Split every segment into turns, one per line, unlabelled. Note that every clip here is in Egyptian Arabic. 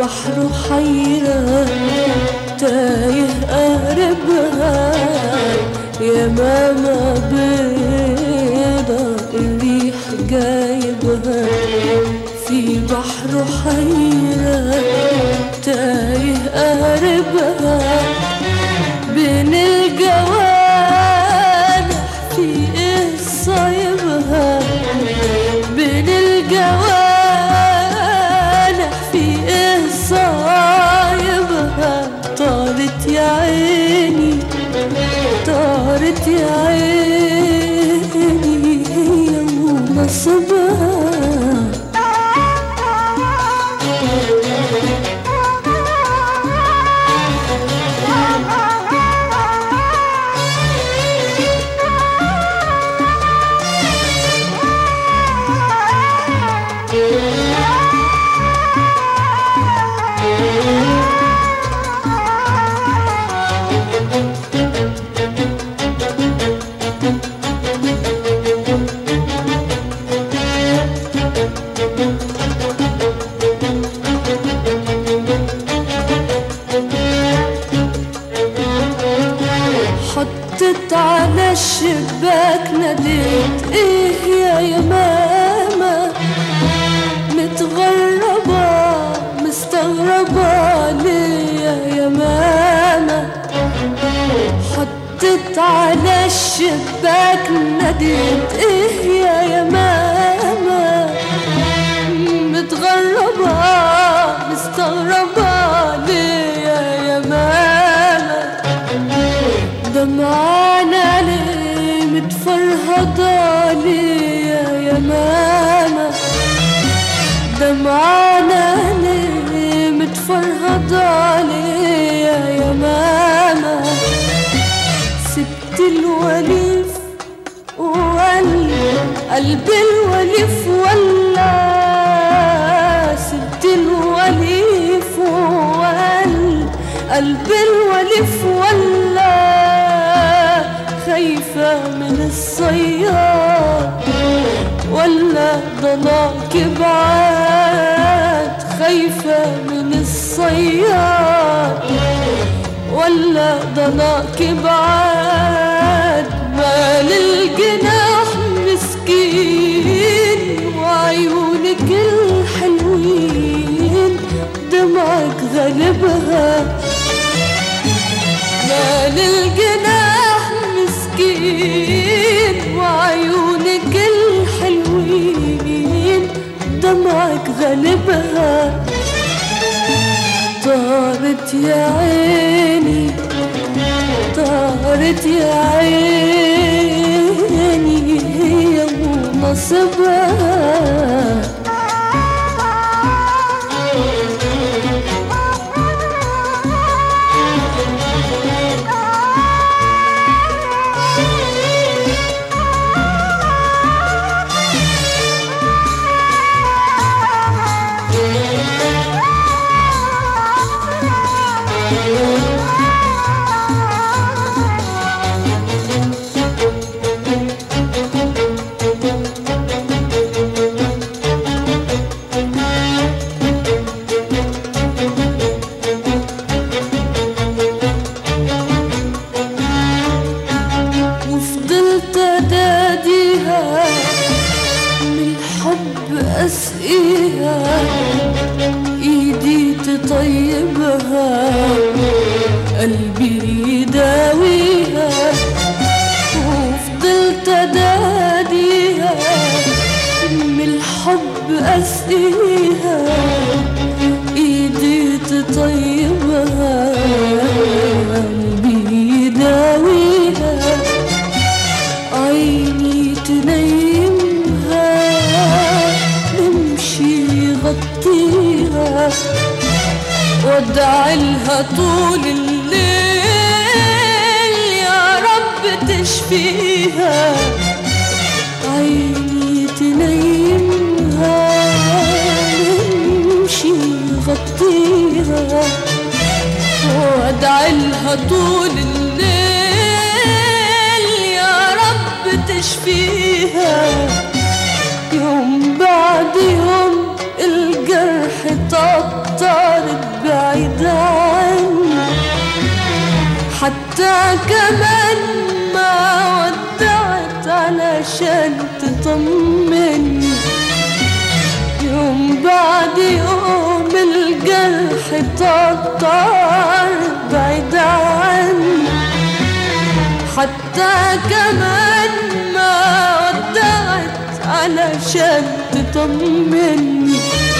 بحر حيرة تايه قاربها يا ماما بيضة الريح جايبها في بحر حيرة تايه قاربها بين الجوانح في ايه صايبها بين الجوانح في ايه صايبها طارت يا عيني طارت يا عيني هي ونصبها حطت على الشباك ناديت ايه يا يا ماما متغربة مستغربة ليه يا ماما حطت على الشباك ناديت ايه يا يا ماما متغربة مستغربة ليه يا ماما دمعانا ليه متفرهضة ليه يا ماما دمعانا ليه متفرهضة ليه يا ماما سبت الوليف ولا قلب الوليف ولا سبت الوليف ولا قلب الوليف ولا خايفة من الصياد ولا ضناك بعاد خايفة من الصياد ولا ضناك بعاد مال الجناح مسكين وعيونك الحلوين دمعك غالبها مال الجناح مسكين وعيونك الحلوين دمعك غالبها طارت يا عيني طارت يا عيني هي ونصبها وفضلت اناديها من الحب اسقيها ايدي تطيبها قلبي يداويها وفضلت اناديها من الحب اسقيها ايدي تطيبها قلبي يداويها عيني تنيمها نمشي غطيها وادعي لها طول الليل يا رب تشفيها عيني تنيمها نمشي غطيها وادعي لها طول الليل يا رب تشفيها يوم بعد يوم الجرح طبطرت بعيد عني حتى كمان ما ودعت علشان تطمني يوم بعد يوم الجرح طبطر بعيد عني حتى كمان ما ودعت علشان تطمني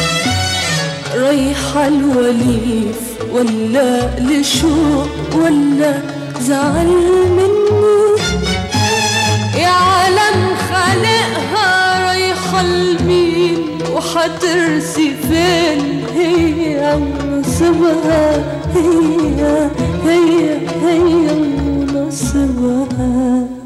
رايحة الوليف ولا لشوق ولا زعل مني يا عالم خالقها رايحة لمين وحترسي فين هي ونصيبها هي هي هي ونصيبها